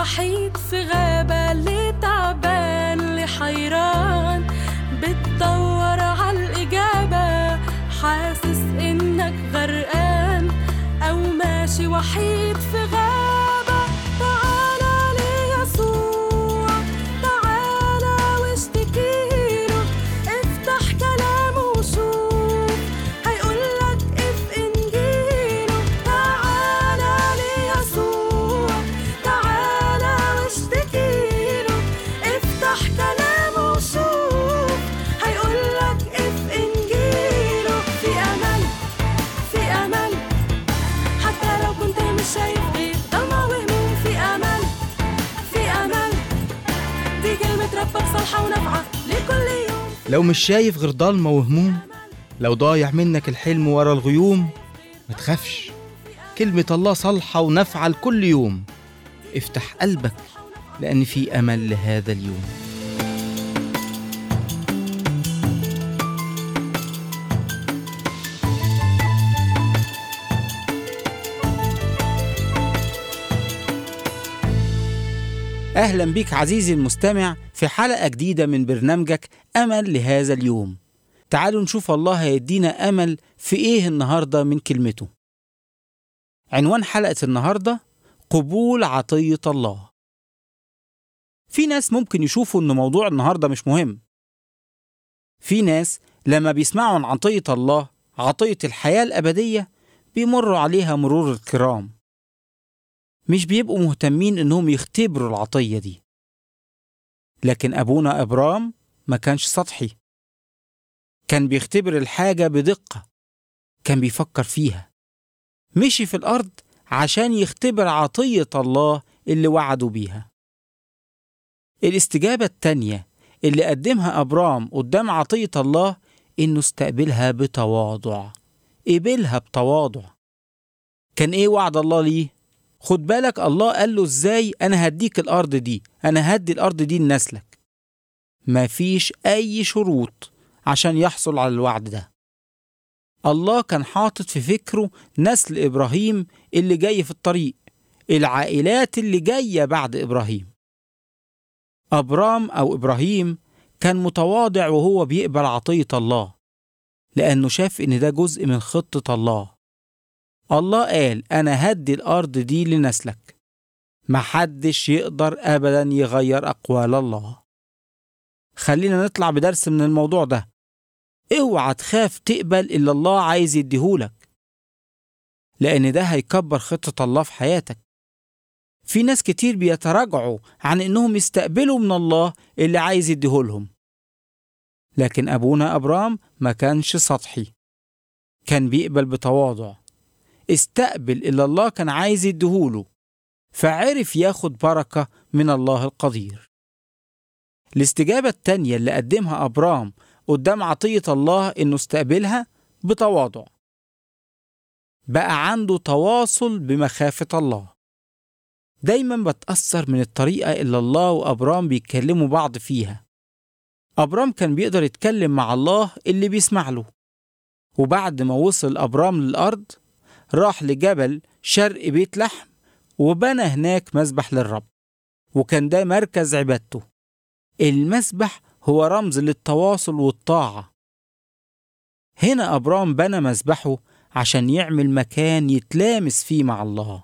وحيد في غابة اللي تعبان اللي حيران بتدور عالإجابة حاسس إنك غرقان أو ماشي وحيد في غابة تعالى ليسوع تعالى واشتكيله افتح كلامه وشوف هيقولك اف انجيله تعالى ليسوع تعالى واشتكيله افتح كلامه وشوف هيقولك اف انجيله في امل في امل حتى لو كنت مش شايف غير ضلمة وهموم في امل في امل دي كلمة ربك صالحة ونافعة لكل يوم لو مش شايف غير ضلمة وهموم لو ضايع منك الحلم ورا الغيوم ما تخافش كلمة الله صالحة ونافعة لكل يوم افتح قلبك لأن في أمل لهذا اليوم أهلا بيك عزيزي المستمع في حلقة جديدة من برنامجك أمل لهذا اليوم تعالوا نشوف الله هيدينا أمل في إيه النهاردة من كلمته عنوان حلقة النهاردة قبول عطية الله في ناس ممكن يشوفوا إن موضوع النهاردة مش مهم في ناس لما بيسمعوا عن عطية الله عطية الحياة الأبدية بيمروا عليها مرور الكرام مش بيبقوا مهتمين إنهم يختبروا العطية دي لكن أبونا أبرام ما كانش سطحي كان بيختبر الحاجة بدقة كان بيفكر فيها مشي في الأرض عشان يختبر عطية الله اللي وعدوا بيها الاستجابة التانية اللي قدمها أبرام قدام عطية الله إنه استقبلها بتواضع قبلها بتواضع كان إيه وعد الله ليه؟ خد بالك الله قال له إزاي أنا هديك الأرض دي أنا هدي الأرض دي لنسلك مفيش أي شروط عشان يحصل على الوعد ده الله كان حاطط في فكره نسل إبراهيم اللي جاي في الطريق العائلات اللي جاية بعد إبراهيم أبرام أو إبراهيم كان متواضع وهو بيقبل عطية الله لأنه شاف إن ده جزء من خطة الله الله قال أنا هدي الأرض دي لنسلك محدش يقدر أبدا يغير أقوال الله خلينا نطلع بدرس من الموضوع ده اوعى تخاف تقبل اللي الله عايز يديهولك لأن ده هيكبر خطة الله في حياتك في ناس كتير بيتراجعوا عن إنهم يستقبلوا من الله اللي عايز يديهولهم لكن أبونا أبرام ما كانش سطحي كان بيقبل بتواضع استقبل اللي الله كان عايز يديهوله فعرف ياخد بركة من الله القدير الاستجابة التانية اللي قدمها أبرام قدام عطية الله إنه استقبلها بتواضع بقى عنده تواصل بمخافة الله دايما بتأثر من الطريقة اللي الله وأبرام بيتكلموا بعض فيها أبرام كان بيقدر يتكلم مع الله اللي بيسمع له وبعد ما وصل أبرام للأرض راح لجبل شرق بيت لحم وبنى هناك مسبح للرب وكان ده مركز عبادته المسبح هو رمز للتواصل والطاعة هنا أبرام بنى مسبحه عشان يعمل مكان يتلامس فيه مع الله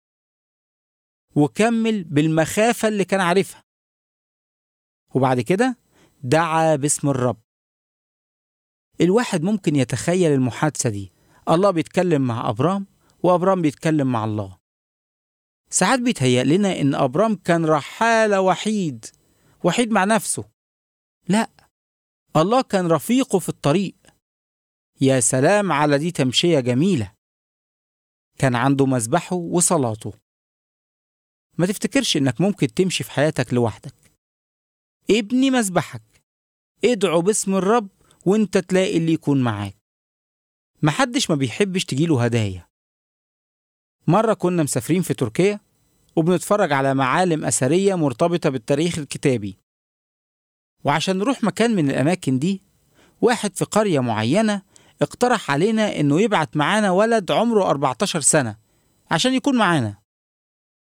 وكمل بالمخافة اللي كان عارفها وبعد كده دعا باسم الرب الواحد ممكن يتخيل المحادثة دي الله بيتكلم مع أبرام وأبرام بيتكلم مع الله ساعات بيتهيأ لنا إن أبرام كان رحالة وحيد وحيد مع نفسه لا الله كان رفيقه في الطريق يا سلام على دي تمشية جميلة كان عنده مذبحه وصلاته ما تفتكرش إنك ممكن تمشي في حياتك لوحدك ابني مذبحك ادعو باسم الرب وانت تلاقي اللي يكون معاك محدش ما بيحبش تجيله هدايا مرة كنا مسافرين في تركيا وبنتفرج على معالم أثرية مرتبطة بالتاريخ الكتابي وعشان نروح مكان من الأماكن دي واحد في قرية معينة اقترح علينا إنه يبعت معانا ولد عمره 14 سنة عشان يكون معانا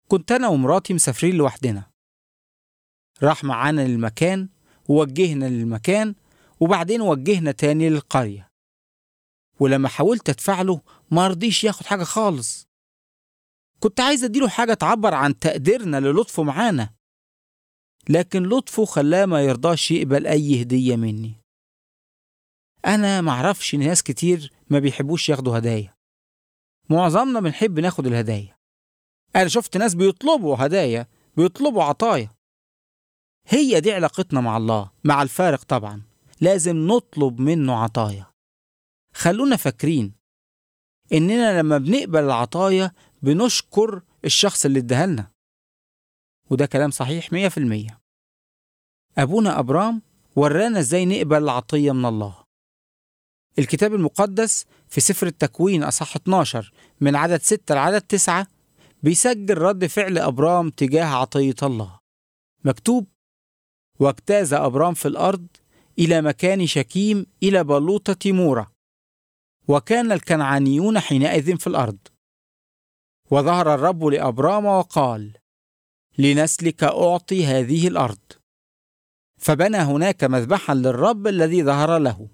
كنت أنا ومراتي مسافرين لوحدنا راح معانا للمكان ووجهنا للمكان وبعدين وجهنا تاني للقرية ولما حاولت أدفع له ما رضيش ياخد حاجة خالص كنت عايز أديله حاجة تعبر عن تقديرنا للطفه معانا لكن لطفه خلاه ما يرضاش يقبل أي هدية مني أنا معرفش إن ناس كتير ما بيحبوش ياخدوا هدايا معظمنا بنحب ناخد الهدايا أنا شفت ناس بيطلبوا هدايا بيطلبوا عطايا هي دي علاقتنا مع الله مع الفارق طبعا لازم نطلب منه عطايا خلونا فاكرين إننا لما بنقبل العطايا بنشكر الشخص اللي اداها لنا وده كلام صحيح مية في المية أبونا أبرام ورانا إزاي نقبل العطية من الله الكتاب المقدس في سفر التكوين أصح 12 من عدد 6 لعدد 9 بيسجل رد فعل أبرام تجاه عطية الله مكتوب واجتاز أبرام في الأرض إلى مكان شكيم إلى بلوطة مورة وكان الكنعانيون حينئذ في الأرض وظهر الرب لأبرام وقال لنسلك أعطي هذه الأرض فبنى هناك مذبحا للرب الذي ظهر له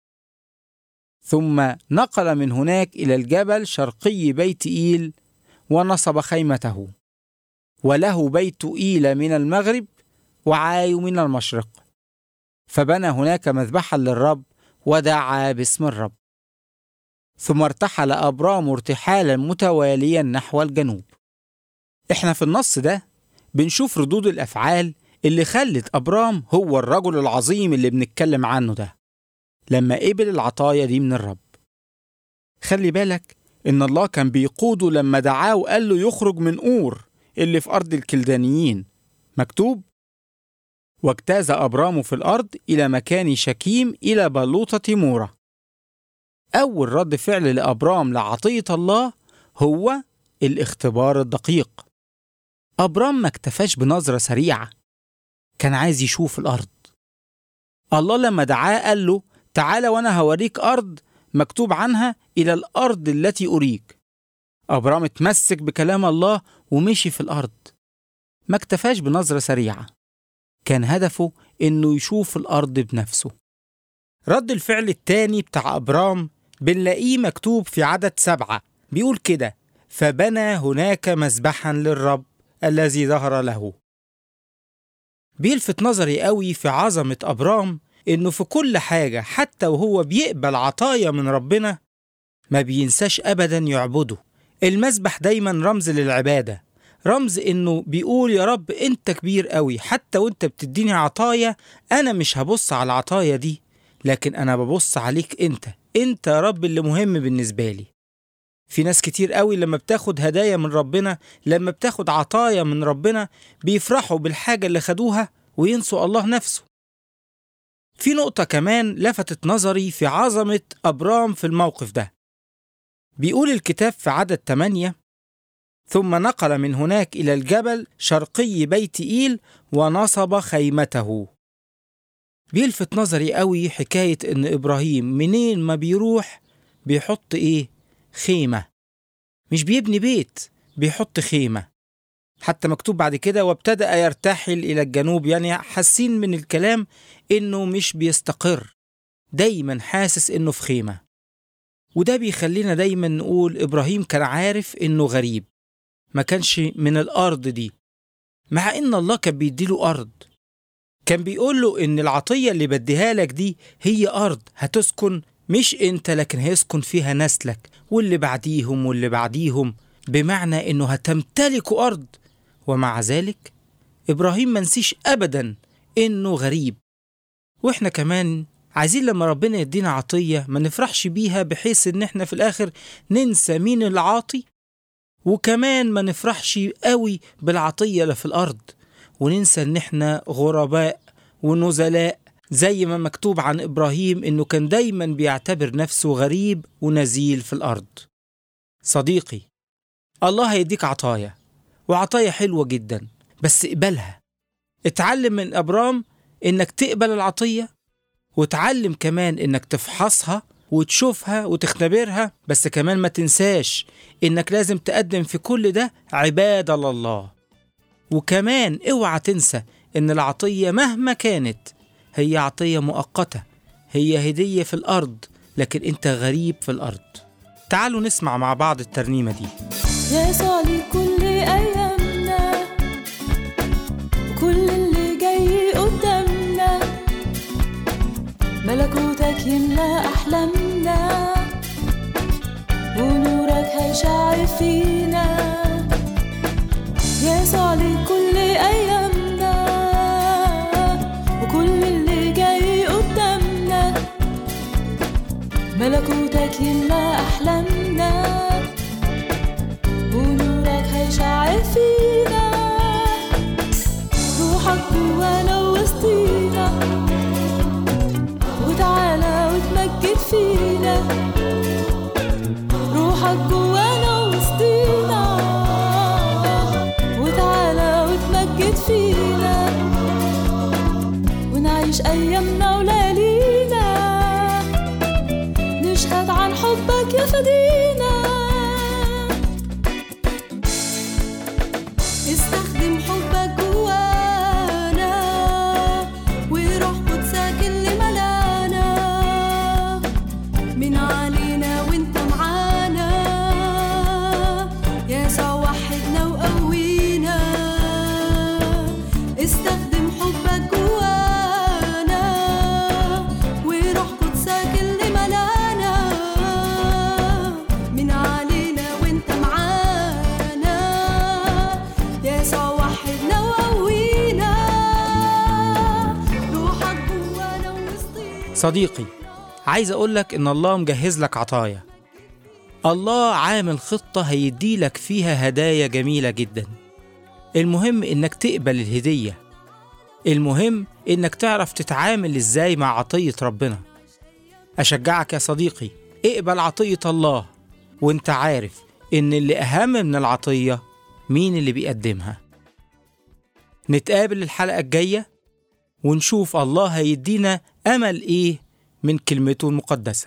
ثم نقل من هناك إلى الجبل شرقي بيت إيل ونصب خيمته وله بيت إيل من المغرب وعاي من المشرق فبنى هناك مذبحا للرب ودعا باسم الرب ثم ارتحل أبرام ارتحالا متواليا نحو الجنوب احنا في النص ده بنشوف ردود الأفعال اللي خلت أبرام هو الرجل العظيم اللي بنتكلم عنه ده لما قبل العطايا دي من الرب خلي بالك إن الله كان بيقوده لما دعاه وقال له يخرج من أور اللي في أرض الكلدانيين مكتوب واجتاز أبرام في الأرض إلى مكان شكيم إلى بلوطة مورة أول رد فعل لأبرام لعطية الله هو الاختبار الدقيق أبرام ما اكتفاش بنظرة سريعة كان عايز يشوف الأرض الله لما دعاه قال له تعالى وأنا هوريك أرض مكتوب عنها إلى الأرض التي أريك أبرام اتمسك بكلام الله ومشي في الأرض ما اكتفاش بنظرة سريعة كان هدفه إنه يشوف الأرض بنفسه رد الفعل التاني بتاع أبرام بنلاقيه مكتوب في عدد سبعة بيقول كده فبنى هناك مذبحا للرب الذي ظهر له بيلفت نظري قوي في عظمة أبرام إنه في كل حاجة حتى وهو بيقبل عطايا من ربنا ما بينساش أبدا يعبده المذبح دايما رمز للعبادة رمز إنه بيقول يا رب أنت كبير قوي حتى وأنت بتديني عطايا أنا مش هبص على العطايا دي لكن أنا ببص عليك أنت أنت يا رب اللي مهم بالنسبة لي في ناس كتير قوي لما بتاخد هدايا من ربنا لما بتاخد عطايا من ربنا بيفرحوا بالحاجة اللي خدوها وينسوا الله نفسه في نقطة كمان لفتت نظري في عظمة أبرام في الموقف ده بيقول الكتاب في عدد 8 ثم نقل من هناك إلى الجبل شرقي بيت إيل ونصب خيمته بيلفت نظري قوي حكاية إن إبراهيم منين ما بيروح بيحط إيه؟ خيمة مش بيبني بيت بيحط خيمة حتى مكتوب بعد كده وابتدأ يرتحل إلى الجنوب يعني حاسين من الكلام إنه مش بيستقر دايما حاسس إنه في خيمة وده بيخلينا دايما نقول إبراهيم كان عارف إنه غريب ما كانش من الأرض دي مع إن الله كان بيديله أرض كان بيقول له إن العطية اللي بديها لك دي هي أرض هتسكن مش أنت لكن هيسكن فيها نسلك واللي بعديهم واللي بعديهم بمعنى إنه هتمتلك أرض ومع ذلك إبراهيم منسيش أبدا إنه غريب وإحنا كمان عايزين لما ربنا يدينا عطية ما نفرحش بيها بحيث إن إحنا في الآخر ننسى مين العاطي وكمان ما نفرحش قوي بالعطية اللي في الأرض وننسى إن إحنا غرباء ونزلاء زي ما مكتوب عن إبراهيم إنه كان دايما بيعتبر نفسه غريب ونزيل في الأرض صديقي الله هيديك عطايا وعطايا حلوة جدا بس اقبلها اتعلم من أبرام إنك تقبل العطية وتعلم كمان إنك تفحصها وتشوفها وتختبرها بس كمان ما تنساش إنك لازم تقدم في كل ده عبادة لله وكمان اوعى تنسى إن العطية مهما كانت هي عطية مؤقتة هي هدية في الأرض لكن أنت غريب في الأرض تعالوا نسمع مع بعض الترنيمة دي يسوع لكل أيامنا كل اللي جاي قدامنا ملكوتك يملى أحلامنا ونورك هيشع فينا يسوع لكل أيامنا وكل اللي جاي قدامنا ملكوتك يملى أحلامنا ونورك هيشع فينا روحك جوانا وسطينا وتعالى وتمجد فينا روحك جوانا وسطينا وتعالى وتمجد فينا ونعيش أيامنا وليالينا نشهد عن حبك يا فدينا استخدم حبك جوانا وروح قدسك اللي ملانا من علينا وانت معانا يسوع وحدنا وقوينا استخدم حبك جوانا وروح قدسك اللي ملانا من علينا وانت معانا يسوع وحدنا وقوينا روحك جوانا وسطينا صديقي عايز أقولك إن الله مجهز لك عطايا الله عامل خطة هيديلك فيها هدايا جميلة جدا المهم إنك تقبل الهدية المهم إنك تعرف تتعامل إزاي مع عطية ربنا أشجعك يا صديقي اقبل عطية الله وإنت عارف إن اللي أهم من العطية مين اللي بيقدمها نتقابل الحلقة الجاية ونشوف الله هيدينا أمل إيه من كلمته المقدسة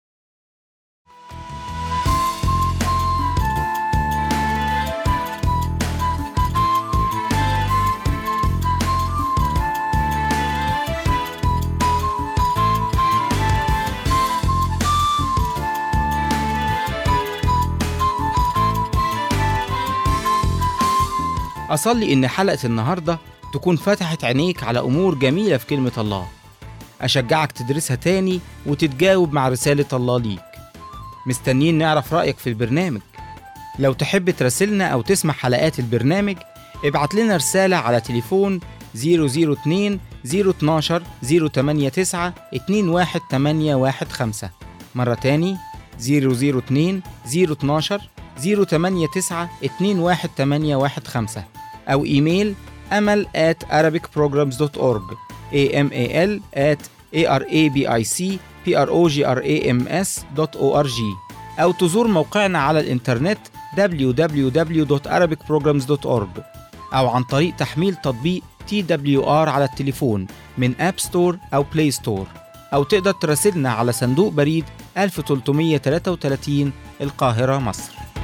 أصلي إن حلقة النهاردة تكون فتحت عينيك على أمور جميلة في كلمة الله أشجعك تدرسها تاني وتتجاوب مع رسالة الله ليك مستنيين نعرف رأيك في البرنامج لو تحب تراسلنا أو تسمع حلقات البرنامج ابعت لنا رسالة على تليفون 002 012 089 21815 مرة تاني 002 012 089 21815 أو إيميل أمل at arabicprograms.org amal at arabicprograms.org أو تزور موقعنا على الإنترنت www.arabicprograms.org أو عن طريق تحميل تطبيق TWR على التليفون من أب ستور أو بلاي ستور أو تقدر تراسلنا على صندوق بريد 1333 القاهرة مصر